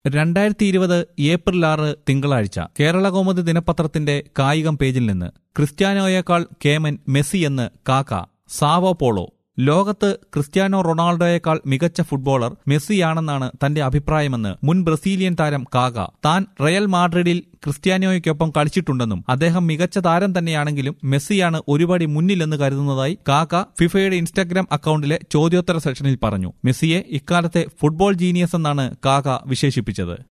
രണ്ടായിരത്തി ഇരുപത് ഏപ്രിൽ ആറ് തിങ്കളാഴ്ച കേരള കൗമുദി ദിനപത്രത്തിന്റെ കായികം പേജിൽ നിന്ന് ക്രിസ്ത്യാനോയേക്കാൾ കേമൻ മെസ്സി എന്ന് കാക്ക സാവോ പോളോ ലോകത്ത് ക്രിസ്ത്യാനോ റൊണാൾഡോയേക്കാൾ മികച്ച ഫുട്ബോളർ മെസ്സിയാണെന്നാണ് തന്റെ അഭിപ്രായമെന്ന് മുൻ ബ്രസീലിയൻ താരം കാക താൻ റയൽ മാഡ്രിഡിൽ ക്രിസ്ത്യാനോയ്ക്കൊപ്പം കളിച്ചിട്ടുണ്ടെന്നും അദ്ദേഹം മികച്ച താരം തന്നെയാണെങ്കിലും മെസ്സിയാണ് ഒരുപടി മുന്നിലെന്ന് കരുതുന്നതായി കാക്ക ഫിഫയുടെ ഇൻസ്റ്റാഗ്രാം അക്കൌണ്ടിലെ ചോദ്യോത്തര സെക്ഷനിൽ പറഞ്ഞു മെസ്സിയെ ഇക്കാലത്തെ ഫുട്ബോൾ ജീനിയസ് എന്നാണ് കാക്ക വിശേഷിപ്പിച്ചത്